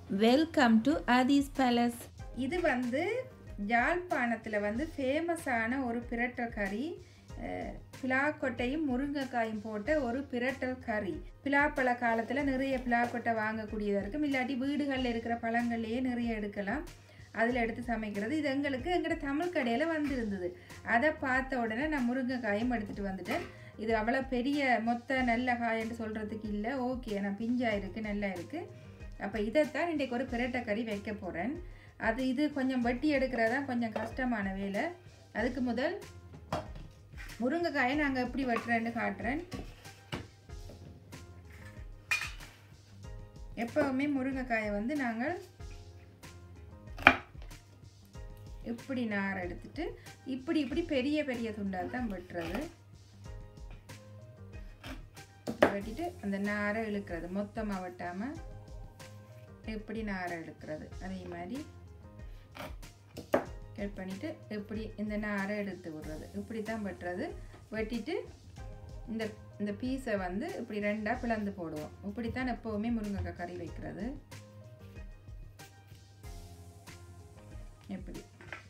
Welcome to Aadhi's palace இது வந்து யாழ்ப்பாணத்தில் வந்து ஃபேமஸான ஒரு பிரட்டல் கறி அஹ், பிலாக்கொட்டையும் முருங்கைக்காயும் போட்ட ஒரு பிரட்டல் கறி பிலாப்பழ காலத்தில் நிறைய பிலாக்கொட்டை வாங்கக்கூடியதாக இருக்கும் இல்லாட்டி வீடுகளில் இருக்கிற பழங்கள்லேயே நிறைய எடுக்கலாம் அதில் எடுத்து சமைக்கிறது இது எங்களுக்கு எங்களோட தமிழ் கடையில் வந்திருந்தது அதை பார்த்த உடனே நான் முருங்கைக்காயும் எடுத்துகிட்டு வந்துட்டேன் இது அவ்வளோ பெரிய மொத்த நல்ல காயன்னு சொல்கிறதுக்கு இல்லை ஓகே நான் பிஞ்சா இருக்குது நல்லா இருக்குது அப்போ இதைத்தான் இன்றைக்கு ஒரு பிரட்டை கறி வைக்க போகிறேன் அது இது கொஞ்சம் வெட்டி எடுக்கிறதா கொஞ்சம் கஷ்டமான வேலை அதுக்கு முதல் முருங்கைக்காயை நாங்கள் எப்படி வெட்டுறேன்னு காட்டுறேன் எப்போவுமே முருங்கைக்காயை வந்து நாங்கள் இப்படி நார் எடுத்துட்டு இப்படி இப்படி பெரிய பெரிய துண்டாக தான் வெட்டுறது வெட்டிட்டு அந்த நாரை இழுக்கிறது மொத்தமாக வெட்டாமல் எப்படி நாரை இழுக்கிறது அதே மாதிரி கட் பண்ணிவிட்டு இப்படி இந்த நாரை எடுத்து விடுறது இப்படி தான் வெட்டுறது வெட்டிட்டு இந்த இந்த பீஸை வந்து இப்படி ரெண்டாக பிளந்து போடுவோம் இப்படி தான் எப்போவுமே முருங்கைக்காய் கறி வைக்கிறது எப்படி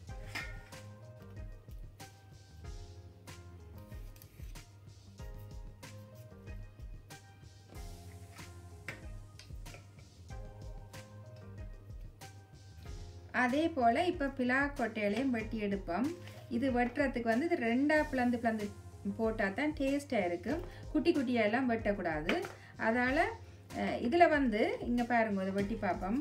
அதே போல் இப்போ பிலா கொட்டையிலையும் வெட்டி எடுப்போம் இது வெட்டுறதுக்கு வந்து இது ரெண்டாக பிளந்து பிளந்து போட்டால் தான் டேஸ்ட்டாக இருக்கும் குட்டி குட்டியெல்லாம் வெட்டக்கூடாது அதால் இதில் வந்து இங்கே பாருங்க இதை வெட்டி பார்ப்போம்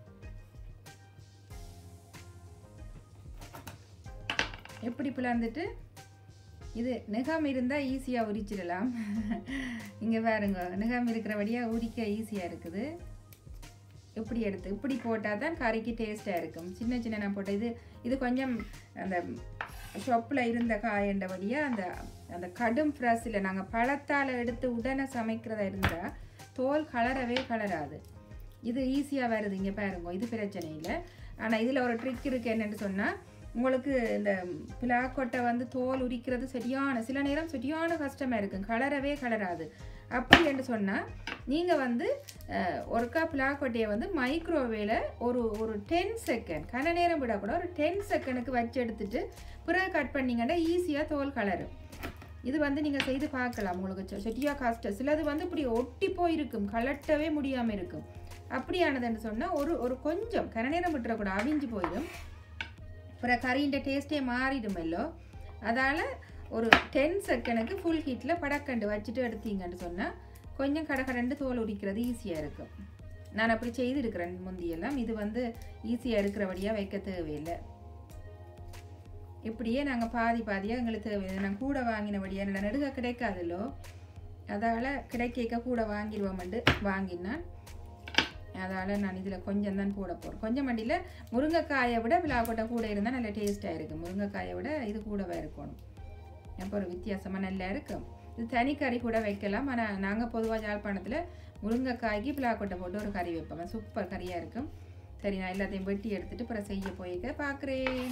எப்படி பிளந்துட்டு இது நிகம் இருந்தால் ஈஸியாக உரிச்சிடலாம் இங்கே பாருங்க நிகம் இருக்கிறபடியாக உரிக்க ஈஸியாக இருக்குது இப்படி எடுத்து இப்படி போட்டால் தான் கறிக்கு டேஸ்ட்டாக இருக்கும் சின்ன சின்ன நான் போட்ட இது இது கொஞ்சம் அந்த ஷாப்பில் இருந்த காயண்டபடியாக அந்த அந்த கடும் ஃப்ரெஷ்ஷில் நாங்கள் பழத்தால் எடுத்து உடனே சமைக்கிறதா இருந்தால் தோல் கலரவே கலராது இது ஈஸியாக வருது இங்கே பாருங்க இது பிரச்சனை இல்லை ஆனால் இதில் ஒரு ட்ரிக் இருக்குது என்னென்னு சொன்னால் உங்களுக்கு இந்த பிளாக்கொட்டை வந்து தோல் உரிக்கிறது சரியான சில நேரம் சரியான கஷ்டமாக இருக்கும் கலரவே கலராது அப்படி என்று சொன்னால் நீங்கள் வந்து அஹ், ஒருக்கா பிளாக்கொட்டையை வந்து மைக்ரோவேவில் ஒரு ஒரு டென் செகண்ட் கன நேரம் விடக்கூட ஒரு டென் செகண்டுக்கு வச்சு எடுத்துட்டு பிறகு கட் பண்ணிங்கன்னா ஈஸியாக தோல் கலரும் இது வந்து நீங்கள் செய்து பார்க்கலாம் உங்களுக்கு சொ- சரியா கஷ்டம் சிலது வந்து இப்படி ஒட்டி போயிருக்கும் கலட்டவே முடியாமல் இருக்கும் அப்படியானதுன்னு சொன்னால் ஒரு ஒரு கொஞ்சம் கன நேரம் விட்டுறக்கூட அவிஞ்சு போயிடும் அப்புறம் கறியின் டேஸ்ட்டே மாறிடும் எல்லோ அதால் ஒரு டென் செகண்டுக்கு ஃபுல் ஹீட்டில் படக்கண்டு வச்சுட்டு எடுத்தீங்கன்னு சொன்னால் கொஞ்சம் கடகடண்டு தோல் உரிக்கிறது ஈஸியாக இருக்கும் நான் அப்படி செய்திருக்கிறேன் முந்தியெல்லாம் இது வந்து ஈஸியாக இருக்கிறபடியாக வைக்க தேவையில்லை இப்படியே நாங்கள் பாதி பாதியாக எங்களுக்கு தேவையில்லை நான் கூட வாங்கினபடியாக என்னோட நெடுக கிடைக்காதுல்லோ அதால் கிடைக்க கூட வாங்கிடுவோம்ண்டு வாங்கினான் அதால் நான் இதில் கொஞ்சம் தான் போட போகிறேன் கொஞ்சம் மண்டியில் முருங்கைக்காயை விட பிளாக்கொட்டை கூட இருந்தால் நல்ல டேஸ்ட்டாக இருக்கும் முருங்கைக்காயை விட இது கூடவே இருக்கணும் அப்போ ஒரு வித்தியாசமாக நல்லா இருக்கும் இது தனி கறி கூட வைக்கலாம் ஆனால் நாங்கள் பொதுவாக யாழ்ப்பாணத்தில் முருங்கைக்காய்க்கு பிளாக்கொட்டை போட்டு ஒரு கறி வைப்போம் சூப்பர் கறியாக இருக்கும் சரி நான் எல்லாத்தையும் வெட்டி எடுத்துட்டு அப்புறம் செய்ய போய்க்க பார்க்குறேன்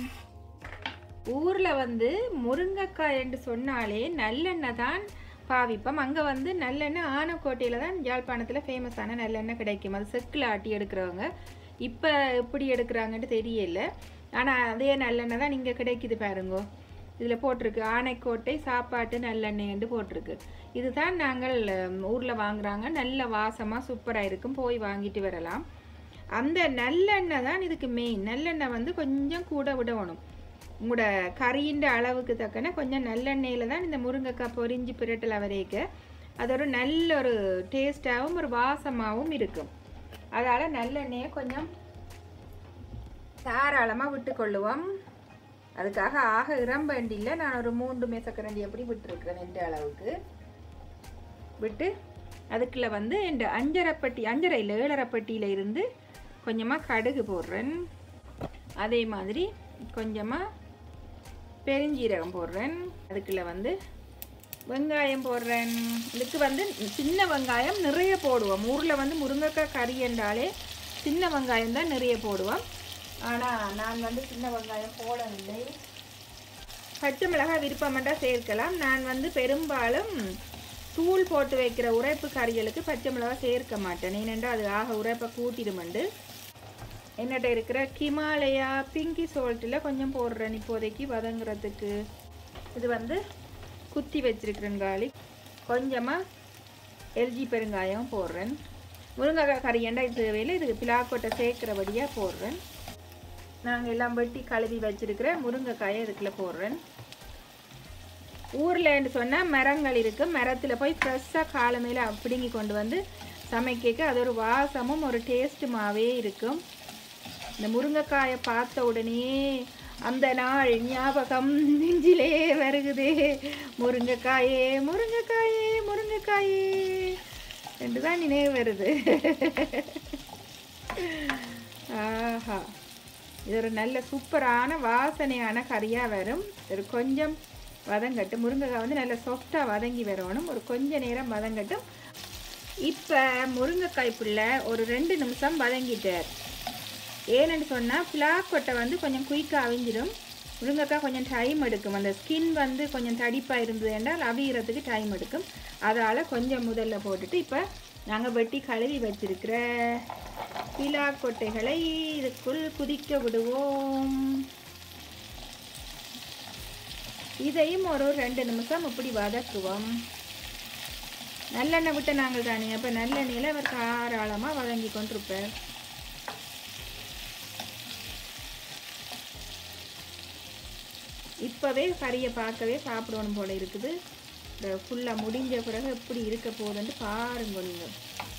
ஊரில் வந்து முருங்கைக்காய் என்று சொன்னாலே நல்லெண்ணெய் தான் பாவிப்போம் அங்கே வந்து நல்லெண்ணெய் ஆனக்கோட்டையில் தான் யாழ்ப்பாணத்தில் ஃபேமஸான நல்லெண்ணெய் கிடைக்கும் அது செக்கில் ஆட்டி எடுக்கிறவங்க இப்போ எப்படி எடுக்கிறாங்கன்ட்டு தெரியல ஆனால் அதே நல்லெண்ணெய் தான் இங்கே கிடைக்குது பாருங்கோ இதில் போட்டிருக்கு ஆனைக்கோட்டை சாப்பாட்டு நல்லெண்ணெய்ன்னு போட்டிருக்கு இதுதான் நாங்கள் ஊரில் வாங்குறாங்க நல்ல வாசமாக சூப்பராக இருக்கும் போய் வாங்கிட்டு வரலாம் அந்த நல்லெண்ணெய் தான் இதுக்கு மெயின் நல்லெண்ணெய் வந்து கொஞ்சம் கூட விடணும் உங்களோட கறியின் அளவுக்கு தக்கன கொஞ்சம் நல்லெண்ணெயில் தான் இந்த முருங்கைக்காய் பொரிஞ்சு பிரட்டல் வரைக்க அது ஒரு நல்ல ஒரு டேஸ்டாகவும் ஒரு வாசமாகவும் இருக்கும் அதால் நல்லெண்ணெயை கொஞ்சம் தாராளமாக விட்டுக்கொள்ளுவோம் அதுக்காக ஆக இரம்பண்டியில் நான் ஒரு மூன்று மேசக்கரண்டி அப்படி விட்டுருக்குறேன் எந்த அளவுக்கு விட்டு அதுக்குள்ள வந்து இந்த அஞ்சரைப்பட்டி அஞ்சரை இல்லை ஏழரைப்பட்டியில் இருந்து கொஞ்சமாக கடுகு போடுறேன் அதே மாதிரி கொஞ்சமாக பெருஞ்சீரகம் போடுறேன் அதுக்குள்ள வந்து வெங்காயம் போடுறேன் இதுக்கு வந்து சின்ன வெங்காயம் நிறைய போடுவோம் ஊரில் வந்து முருங்கைக்காய் கறி என்றாலே சின்ன வெங்காயம் தான் நிறைய போடுவோம் ஆனால் நான் வந்து சின்ன வெங்காயம் போடவில்லை பச்சை மிளகாய் விருப்பமெண்டா சேர்க்கலாம் நான் வந்து பெரும்பாலும் தூள் போட்டு வைக்கிற உரைப்பு கறிகளுக்கு பச்சை மிளகாய் சேர்க்க மாட்டேன் ஏனென்றால் அது ஆக உரைப்பை கூட்டிடுமண்டு என்னட்ட இருக்கிற கிமாலயா பிங்கி சால்ட்டில் கொஞ்சம் போடுறேன் இப்போதைக்கு வதங்குறதுக்கு இது வந்து குத்தி வச்சிருக்கிறேன் காலி கொஞ்சமாக எல்ஜி பெருங்காயம் போடுறேன் முருங்கைக்காய் கறி ஏண்டா இது தேவையில்லை இதுக்கு பிலாக்கொட்டை சேர்க்குறபடியாக போடுறேன் நாங்கள் எல்லாம் வெட்டி கழுவி வச்சிருக்கிற முருங்கைக்காயை இதுக்குள்ள போடுறேன் ஊர்லன்னு சொன்னால் மரங்கள் இருக்குது மரத்தில் போய் ஃப்ரெஷ்ஷாக காலை மேலே பிடுங்கி கொண்டு வந்து சமைக்க அது ஒரு வாசமும் ஒரு டேஸ்ட்டுமாவே இருக்கும் இந்த முருங்கைக்காயை பார்த்த உடனே அந்த நாள் ஞாபகம் நெஞ்சிலே வருகுதே முருங்கைக்காயே முருங்கைக்காயே முருங்கைக்காயே என்று தான் நினைவு வருது ஆஹா இது ஒரு நல்ல சூப்பரான வாசனையான கறியாக வரும் ஒரு கொஞ்சம் வதங்கட்டு முருங்கைக்காய் வந்து நல்லா சாஃப்டாக வதங்கி வரணும் ஒரு கொஞ்ச நேரம் வதங்கட்டும் இப்போ முருங்கைக்காய் புள்ள ஒரு ரெண்டு நிமிஷம் வதங்கிட்டார் ஏன்னு சொன்னால் பிளாக்கொட்டை வந்து கொஞ்சம் குயிக்காக அவிஞ்சிடும் முருங்கைக்காய் கொஞ்சம் டைம் எடுக்கும் அந்த ஸ்கின் வந்து கொஞ்சம் தடிப்பாக இருந்தது என்றால் அவியறதுக்கு டைம் எடுக்கும் அதால் கொஞ்சம் முதல்ல போட்டுட்டு இப்போ நாங்கள் வெட்டி கழுவி வச்சிருக்கிற பிலாக்கொட்டைகளை இதுக்குள் குதிக்க விடுவோம் இதையும் ஒரு ரெண்டு நிமிஷம் இப்படி வதக்குவோம் நல்லெண்ணெய் விட்ட நாங்கள் தானே அப்போ நல்லெண்ணெயில் அவர் தாராளமாக வதங்கி கொண்டிருப்பார் இப்போவே கறியை பார்க்கவே சாப்பிடணும் போல இருக்குது இந்த ஃபுல்லாக முடிஞ்ச பிறகு எப்படி இருக்க போகுதுன்னு பாருங்க நீங்கள்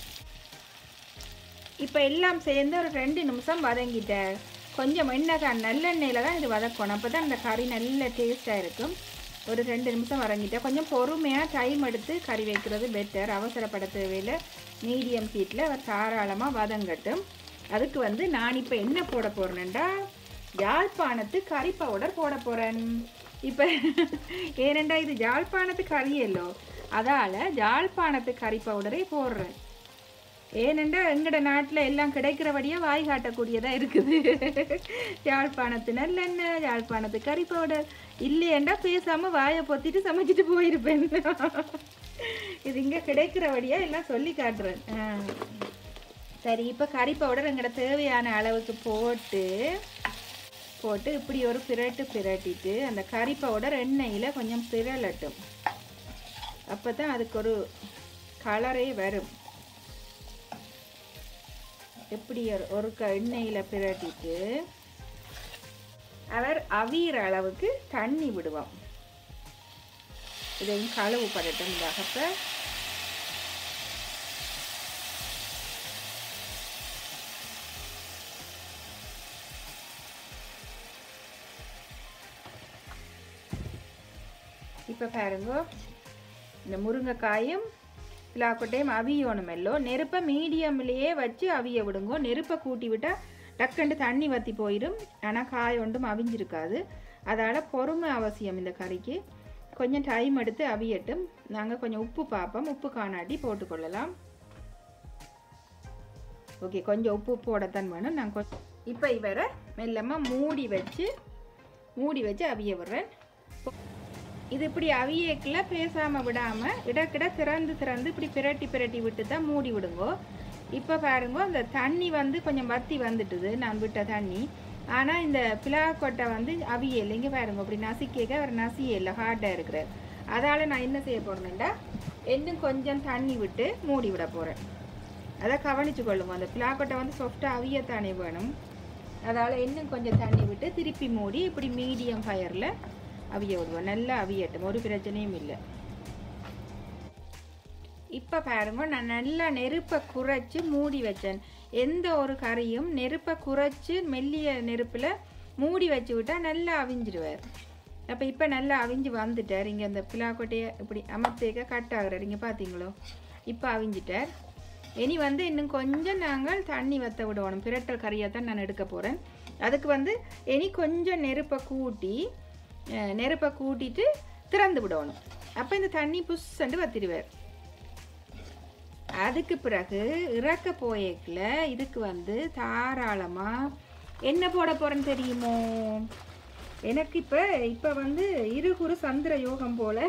இப்போ எல்லாம் சேர்ந்து ஒரு ரெண்டு நிமிஷம் வதங்கிட்டேன் கொஞ்சம் எண்ணெய் தான் நல்லெண்ணெயில் தான் இது வதக்கணும் அப்போ தான் இந்த கறி நல்ல டேஸ்ட்டாக இருக்கும் ஒரு ரெண்டு நிமிஷம் வதங்கிட்டேன் கொஞ்சம் பொறுமையாக டைம் எடுத்து கறி வைக்கிறது பெட்டர் அவசரப்பட தேவையில்லை மீடியம் ஹீட்டில் அவர் தாராளமாக வதங்கட்டும் அதுக்கு வந்து நான் இப்போ என்ன போட போகிறேன்டா யாழ்ப்பாணத்து கறி பவுடர் போட போகிறேன் இப்போ ஏனெண்டா இது யாழ்ப்பாணத்து கறி எல்லோ அதால் யாழ்ப்பாணத்து கறி பவுடரே போடுறேன் ஏனெண்டா எங்கட நாட்டில் எல்லாம் கிடைக்கிறபடியாக வாய் காட்டக்கூடியதாக இருக்குது யாழ்ப்பாணத்து நல்லெண்ணெய் யாழ்ப்பாணத்து கறி பவுடர் இல்லையேண்டா பேசாமல் வாயை பொத்திட்டு சமைச்சிட்டு போயிருப்பேன் இது இங்கே கிடைக்கிறபடியாக எல்லாம் சொல்லி காட்டுறேன் ஆ. சரி இப்போ கறி பவுடர் எங்கட தேவையான அளவுக்கு போட்டு போட்டு இப்படி ஒரு பிரட்டு பிரட்டிட்டு அந்த கறி பவுடர் எண்ணெயில் கொஞ்சம் பிரலட்டும் அப்போ தான் அதுக்கு ஒரு கலரே வரும் எப்படி ஒரு- ஒரு க எண்ணெயில் பிரட்டிட்டு அவர் அவியிற அளவுக்கு தண்ணி விடுவோம் இதையும் களவு படட்டும் இந்த அகப்பை இப்போ பாருங்க இந்த முருங்கைக்காயும் பிலாக்கொட்டையும் அவியணுமெல்லோ நெருப்பை மீடியம்லேயே வச்சு அவிய விடுங்கோ நெருப்பை கூட்டி விட்டால் டக்குண்டு தண்ணி வற்றி போயிடும் ஆனால் காய் ஒன்றும் அவிஞ்சிருக்காது அதால் பொறுமை அவசியம் இந்த கறிக்கு கொஞ்சம் டைம் எடுத்து அவியட்டும் நாங்கள் கொஞ்சம் உப்பு பார்ப்போம் உப்பு காணாட்டி போட்டுக்கொள்ளலாம் ஓகே கொஞ்சம் உப்பு போடத்தான் வேணும் நான் கொஞ்சம் இப்போ இவரை மெல்லமாக மூடி வச்சு மூடி வச்சு அவிய விடுறேன் இது இப்படி அவியக்கில் பேசாமல் விடாமல் இடக்கிட திறந்து திறந்து இப்படி பிரட்டி பிரட்டி விட்டு தான் மூடி விடுங்கோ இப்போ பாருங்க அந்த தண்ணி வந்து கொஞ்சம் வத்தி வந்துட்டுது நான் விட்ட தண்ணி ஆனால் இந்த பிளாக்கொட்டை வந்து அவியல் இங்கே பாருங்க அப்படி நசிக்க அவர் நசியல ஹார்டாக இருக்கிறார் அதால் நான் என்ன செய்ய போகிறேன்டா இன்னும் கொஞ்சம் தண்ணி விட்டு மூடி விட போகிறேன் அதை கவனிச்சு கொள்ளுங்க அந்த பிளாக்கொட்டை வந்து சாஃப்டாக அவியத்தானே வேணும் அதால் இன்னும் கொஞ்சம் தண்ணி விட்டு திருப்பி மூடி இப்படி மீடியம் ஃபயரில் அவிய விடுவோம் நல்லா அவியட்டும் ஒரு பிரச்சனையும் இல்லை இப்போ பாருங்க நான் நல்லா நெருப்பை குறைச்சி மூடி வச்சேன் எந்த ஒரு கறியும் நெருப்பை குறைச்சி மெல்லிய நெருப்பில் மூடி வச்சு விட்டால் நல்லா அவிஞ்சிடுவார் அப்போ இப்போ நல்லா அவிஞ்சு வந்துட்டார் இங்கே அந்த பிளாக்கொட்டையை இப்படி அமர்த்தேக்க கட் ஆகுறாரு இங்கே பார்த்தீங்களோ இப்போ அவிஞ்சிட்டார் இனி வந்து இன்னும் கொஞ்சம் நாங்கள் தண்ணி வற்ற விடணும் பிரட்டல் கறியாக தான் நான் எடுக்க போகிறேன் அதுக்கு வந்து இனி கொஞ்சம் நெருப்பை கூட்டி அஹ், நெருப்பை கூட்டிட்டு திறந்து விடணும் அப்போ இந்த தண்ணி புஷ்ஷண்டு வத்திடுவார் அதுக்கு பிறகு இறக்க போயக்கில் இதுக்கு வந்து தாராளமாக என்ன போட போகிறேன்னு தெரியுமோ எனக்கு இப்போ இப்போ வந்து இருகுறு சந்திர யோகம் போல்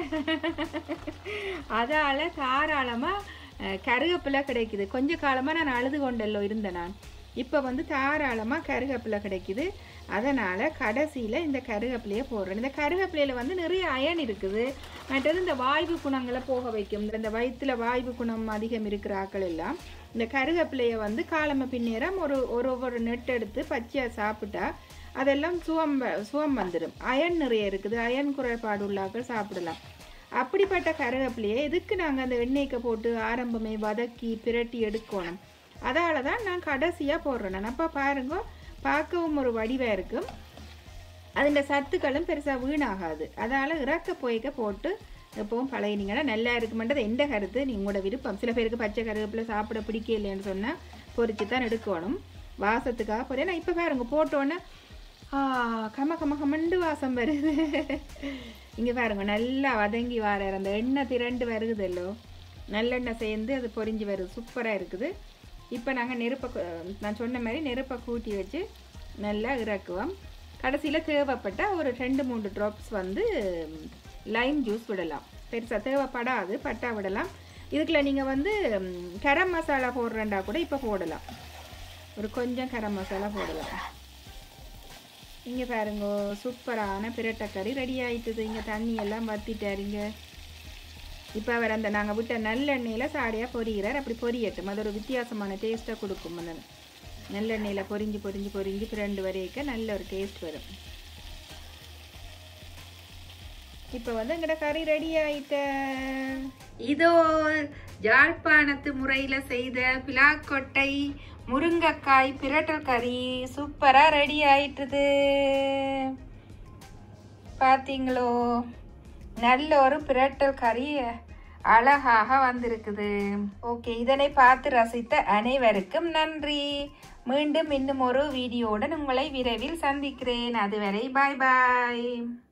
அதால் தாராளமாக கருவேப்பிலை கிடைக்குது கொஞ்ச காலமாக நான் அழுது கொண்டல்லோ இருந்தேன் நான் இப்போ வந்து தாராளமாக கருவேப்பிலை கிடைக்குது அதனால் கடைசியில் இந்த கருவேப்பிலையை போடுறேன் இந்த கருவேப்பிலையில் வந்து நிறைய அயன் இருக்குது மற்றது இந்த வாய்வு குணங்களை போக வைக்கும் இந்த- இந்த வயிற்றுல வாய்வு குணம் அதிகம் இருக்கிற ஆக்கள் எல்லாம் இந்த கருவேப்பிலையை வந்து காலம பின்னேரம் ஒரு ஒரு ஒரு நெட் எடுத்து பச்சையாக சாப்பிட்டா அதெல்லாம் சுவம் வ- சுவம் வந்துடும் அயன் நிறைய இருக்குது அயன் குறைபாடு உள்ளாக்கள் சாப்பிடலாம் அப்படிப்பட்ட கருவேப்பிலையை எதுக்கு நாங்கள் அந்த எண்ணெய்க்கு போட்டு ஆரம்பமே வதக்கி பிரட்டி எடுக்கணும் அதால தான் நான் கடைசியாக போடுறேன் நான் அப்போ பாருங்க பார்க்கவும் ஒரு வடிவாக இருக்கும் அதில் சத்துக்களும் பெருசாக வீணாகாது அதால் இறக்க போய்க்க போட்டு எப்பவும் பழகினீங்கன்னா நல்லா இருக்குமென்றது எந்த கருத்து நீ உங்களோட விருப்பம் சில பேருக்கு பச்சை கருவேப்பிலை சாப்பிட பிடிக்கலைன்னு சொன்னால் பொரிச்சு தான் எடுக்கணும் வாசத்துக்காக போகிறேன் நான் இப்போ பாருங்க போட்டோன்னே ஆ கம கம கமண்டு வாசம் வருது இங்கே பாருங்க நல்லா வதங்கி வர அந்த எண்ணெய் திரண்டு வருகுதல்லோ நல்லெண்ணெய் சேர்ந்து அது பொரிஞ்சு வருது சூப்பராக இருக்குது இப்போ நாங்கள் நெருப்பை கு- நான் சொன்ன மாதிரி நெருப்பை கூட்டி வச்சு நல்லா இறக்குவோம் கடைசியில் தேவைப்பட்டால் ஒரு ரெண்டு மூணு ட்ராப்ஸ் வந்து லைம் ஜூஸ் விடலாம் பெருசாக தேவைப்படாது பட்டா விடலாம் இதுக்குள்ள நீங்கள் வந்து ம், கரம் மசாலா போடுறேன்டா கூட இப்போ போடலாம் ஒரு கொஞ்சம் கரம் மசாலா போடலாம் இங்கே பாருங்க சூப்பரான பிரட்டக்கறி ரெடி ஆயிட்டுது இங்கே தண்ணி எல்லாம் வத்திட்டாருங்க இப்போ அவர் அந்த நாங்கள் விட்ட நல்லெண்ணெயில் சாடியாக பொரிகிறார் அப்படி பொரியட்டும் அது ஒரு வித்தியாசமான டேஸ்ட்டை கொடுக்கும் அந்த நல்லெண்ணெயில் பொரிஞ்சு பொரிஞ்சு பொரிஞ்சு ரெண்டு வரைக்கும் நல்ல ஒரு டேஸ்ட் வரும் இப்போ வந்து எங்கட கறி ரெடி ஆயிட்ட இதோ யாழ்ப்பாணத்து முறையில் செய்த பிலாக்கொட்டை முருங்கைக்காய் பிரட்டல் கறி சூப்பராக ரெடி ஆயிட்டுது பார்த்தீங்களோ நல்ல ஒரு பிரட்டல் கறி அழகாக வந்திருக்குது ஓகே இதனை பார்த்து ரசித்த அனைவருக்கும் நன்றி மீண்டும் இன்னும் ஒரு வீடியோவுடன் உங்களை விரைவில் சந்திக்கிறேன் அதுவரை பாய் பாய்